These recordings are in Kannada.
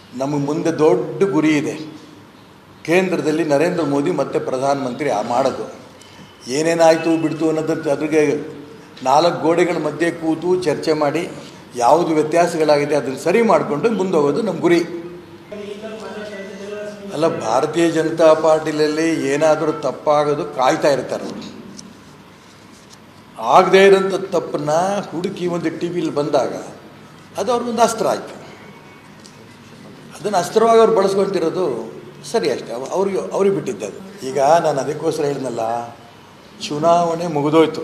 ನಮಗೆ ಮುಂದೆ ದೊಡ್ಡ ಗುರಿ ಇದೆ ಕೇಂದ್ರದಲ್ಲಿ ನರೇಂದ್ರ ಮೋದಿ ಮತ್ತೆ ಪ್ರಧಾನಮಂತ್ರಿ ಆ ಮಾಡೋದು ಏನೇನಾಯಿತು ಬಿಡ್ತು ಅನ್ನೋದ್ರ ಅದ್ರಿಗೆ ನಾಲ್ಕು ಗೋಡೆಗಳ ಮಧ್ಯೆ ಕೂತು ಚರ್ಚೆ ಮಾಡಿ ಯಾವುದು ವ್ಯತ್ಯಾಸಗಳಾಗಿದೆ ಅದನ್ನು ಸರಿ ಮಾಡಿಕೊಂಡು ಮುಂದೋಗೋದು ನಮ್ಮ ಗುರಿ ಅಲ್ಲ ಭಾರತೀಯ ಜನತಾ ಪಾರ್ಟಿಲಲ್ಲಿ ಏನಾದರೂ ತಪ್ಪಾಗೋದು ಕಾಯ್ತಾ ಇರ್ತಾರೆ ಅವರು ಆಗದೇ ಇರೋಂಥ ತಪ್ಪನ್ನ ಹುಡುಕಿ ಒಂದು ಟಿ ವಿಲಿ ಬಂದಾಗ ಅದು ಅವ್ರಿಗೊಂದು ಅಸ್ತ್ರ ಆಯಿತು ಅದನ್ನು ಅಸ್ತ್ರವಾಗಿ ಅವ್ರು ಬಳಸ್ಕೊತಿರೋದು ಸರಿ ಅಷ್ಟೇ ಅವ- ಅವ್ರಿಗೆ ಅವ್ರಿಗೆ ಬಿಟ್ಟಿದ್ದದು ಈಗ ನಾನು ಅದಕ್ಕೋಸ್ಕರ ಹೇಳಿದ್ನಲ್ಲ ಚುನಾವಣೆ ಮುಗಿದೋಯ್ತು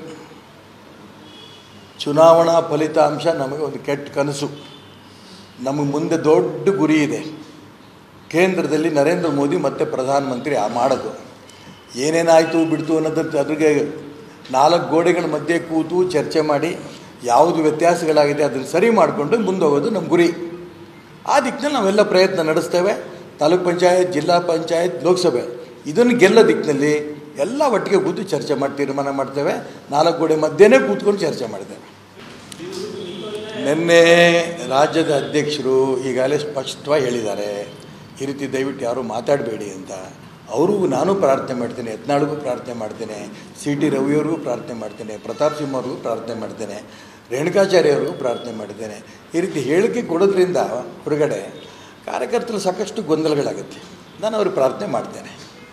ಚುನಾವಣಾ ಫಲಿತಾಂಶ ನಮಗೆ ಒಂದು ಕೆಟ್ಟ ಕನಸು ನಮಗೆ ಮುಂದೆ ದೊಡ್ಡ ಗುರಿ ಇದೆ ಕೇಂದ್ರದಲ್ಲಿ ನರೇಂದ್ರ ಮೋದಿ ಮತ್ತೆ ಪ್ರಧಾನಮಂತ್ರಿ ಆ ಮಾಡೋದು ಏನೇನಾಯಿತು ಬಿಡ್ತು ಅನ್ನೋದ್ರ ಅದ್ರಿಗೆ ನಾಲ್ಕು ಗೋಡೆಗಳ ಮಧ್ಯೆ ಕೂತು ಚರ್ಚೆ ಮಾಡಿ ಯಾವುದು ವ್ಯತ್ಯಾಸಗಳಾಗಿದೆ ಅದನ್ನು ಸರಿ ಮಾಡಿಕೊಂಡು ಮುಂದೋಗೋದು ನಮ್ಮ ಗುರಿ ಆ ದಿಕ್ಕಿನಲ್ಲಿ ನಾವೆಲ್ಲ ಪ್ರಯತ್ನ ನಡೆಸ್ತೇವೆ ತಾಲೂಕ್ ಪಂಚಾಯತ್ ಜಿಲ್ಲಾ ಪಂಚಾಯತ್ ಲೋಕಸಭೆ ಇದನ್ನು ಗೆಲ್ಲೋ ದಿಕ್ಕಿನಲ್ಲಿ ಎಲ್ಲ ಒಟ್ಟಿಗೆ ಕೂತು ಚರ್ಚೆ ಮಾಡಿ ತೀರ್ಮಾನ ಮಾಡ್ತೇವೆ ನಾಲ್ಕು ಗೋಡೆ ಮಧ್ಯೆನೇ ಕೂತ್ಕೊಂಡು ಚರ್ಚೆ ಮಾಡಿದ್ದೇವೆ ನಿನ್ನೆ ರಾಜ್ಯದ ಅಧ್ಯಕ್ಷರು ಈಗಾಗಲೇ ಸ್ಪಷ್ಟವಾಗಿ ಹೇಳಿದ್ದಾರೆ ಈ ರೀತಿ ದಯವಿಟ್ಟು ಯಾರೂ ಮಾತಾಡಬೇಡಿ ಅಂತ ಅವ್ರಿಗೂ ನಾನು ಪ್ರಾರ್ಥನೆ ಮಾಡ್ತೇನೆ ಯತ್ನಾಳ್ಗೂ ಪ್ರಾರ್ಥನೆ ಮಾಡ್ತೇನೆ ಸಿ ಟಿ ರವಿಯವ್ರಿಗೂ ಪ್ರಾರ್ಥನೆ ಮಾಡ್ತೇನೆ ಪ್ರತಾಪ್ ಸಿಂಹ ಅವ್ರಿಗೂ ಪ್ರಾರ್ಥನೆ ಮಾಡ್ತೇನೆ ರೇಣುಕಾಚಾರ್ಯ ಅವ್ರಿಗೂ ಪ್ರಾರ್ಥನೆ ಮಾಡಿದ್ದೇನೆ ಈ ರೀತಿ ಹೇಳಿಕೆ ಕೊಡೋದ್ರಿಂದ ಹೊರಗಡೆ ಕಾರ್ಯಕರ್ತರು ಸಾಕಷ್ಟು ಗೊಂದಲಗಳಾಗುತ್ತೆ ನಾನು ಅವ್ರಿಗೆ ಪ್ರಾರ್ಥನೆ ಮಾಡ್ತೇನೆ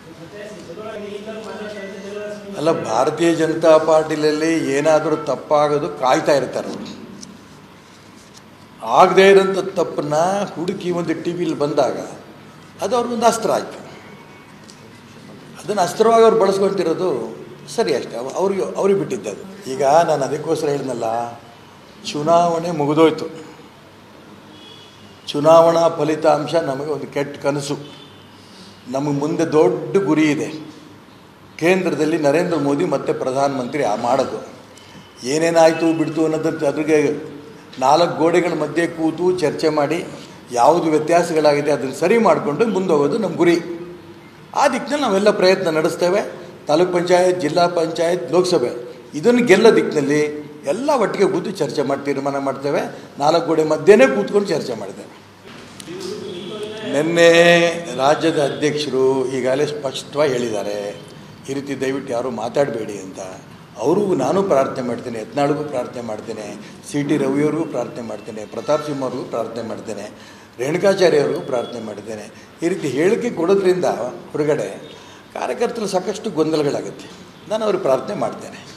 ಅಲ್ಲ ಭಾರತೀಯ ಜನತಾ ಪಾರ್ಟಿಲಲ್ಲಿ ಏನಾದರೂ ತಪ್ಪಾಗೋದು ಕಾಯ್ತಾ ಇರ್ತಾರೆ ಅವರು ಆಗದೇ ಇರೋಂಥ ತಪ್ಪನ್ನ ಹುಡುಕಿ ಒಂದು ಟಿ ವಿಲಿ ಬಂದಾಗ ಅದು ಅವ್ರಿಗೊಂದು ಅಸ್ತ್ರ ಆಯಿತು ಅದನ್ನು ಅಸ್ತ್ರವಾಗಿ ಅವ್ರು ಬಳಸ್ಕೊತಿರೋದು ಸರಿ ಅಷ್ಟೇ ಅವ- ಅವ್ರಿಗೆ ಅವ್ರಿಗೆ ಬಿಟ್ಟಿದ್ದದು ಈಗ ನಾನು ಅದಕ್ಕೋಸ್ಕರ ಹೇಳಿದ್ನಲ್ಲ ಚುನಾವಣೆ ಮುಗಿದೋಯ್ತು ಚುನಾವಣಾ ಫಲಿತಾಂಶ ನಮಗೆ ಒಂದು ಕೆಟ್ಟ ಕನಸು ನಮಗೆ ಮುಂದೆ ದೊಡ್ಡ ಗುರಿ ಇದೆ ಕೇಂದ್ರದಲ್ಲಿ ನರೇಂದ್ರ ಮೋದಿ ಮತ್ತೆ ಪ್ರಧಾನಮಂತ್ರಿ ಆ ಮಾಡೋದು ಏನೇನಾಯಿತು ಬಿಡ್ತು ಅನ್ನೋದ್ರ ಅದ್ರಿಗೆ ನಾಲ್ಕು ಗೋಡೆಗಳ ಮಧ್ಯೆ ಕೂತು ಚರ್ಚೆ ಮಾಡಿ ಯಾವುದು ವ್ಯತ್ಯಾಸಗಳಾಗಿದೆ ಅದನ್ನು ಸರಿ ಮಾಡಿಕೊಂಡು ಮುಂದೋಗೋದು ನಮ್ಮ ಗುರಿ ಆ ದಿಕ್ಕಿನಲ್ಲಿ ನಾವೆಲ್ಲ ಪ್ರಯತ್ನ ನಡೆಸ್ತೇವೆ ತಾಲೂಕ್ ಪಂಚಾಯತ್ ಜಿಲ್ಲಾ ಪಂಚಾಯತ್ ಲೋಕಸಭೆ ಇದನ್ನು ಗೆಲ್ಲೋ ದಿಕ್ಕಿನಲ್ಲಿ ಎಲ್ಲ ಒಟ್ಟಿಗೆ ಕೂತು ಚರ್ಚೆ ಮಾಡಿ ತೀರ್ಮಾನ ಮಾಡ್ತೇವೆ ನಾಲ್ಕು ಗೋಡೆ ಮಧ್ಯೆನೇ ಕೂತ್ಕೊಂಡು ಚರ್ಚೆ ಮಾಡಿದ್ದೇವೆ ನಿನ್ನೆ ರಾಜ್ಯದ ಅಧ್ಯಕ್ಷರು ಈಗಾಗಲೇ ಸ್ಪಷ್ಟವಾಗಿ ಹೇಳಿದ್ದಾರೆ ಈ ರೀತಿ ದಯವಿಟ್ಟು ಯಾರೂ ಮಾತಾಡಬೇಡಿ ಅಂತ ಅವ್ರಿಗೂ ನಾನು ಪ್ರಾರ್ಥನೆ ಮಾಡ್ತೇನೆ ಯತ್ನಾಳ್ಗೂ ಪ್ರಾರ್ಥನೆ ಮಾಡ್ತೇನೆ ಸಿ ಟಿ ರವಿಯವ್ರಿಗೂ ಪ್ರಾರ್ಥನೆ ಮಾಡ್ತೇನೆ ಪ್ರತಾಪ್ ಸಿಂಹ ಅವ್ರಿಗೂ ಪ್ರಾರ್ಥನೆ ಮಾಡ್ತೇನೆ ರೇಣುಕಾಚಾರ್ಯ ಅವ್ರಿಗೂ ಪ್ರಾರ್ಥನೆ ಮಾಡಿದ್ದೇನೆ ಈ ರೀತಿ ಹೇಳಿಕೆ ಕೊಡೋದ್ರಿಂದ ಹೊರಗಡೆ ಕಾರ್ಯಕರ್ತರು ಸಾಕಷ್ಟು ಗೊಂದಲಗಳಾಗುತ್ತೆ ನಾನು ಅವ್ರಿಗೆ ಪ್ರಾರ್ಥನೆ ಮಾಡ್ತೇನೆ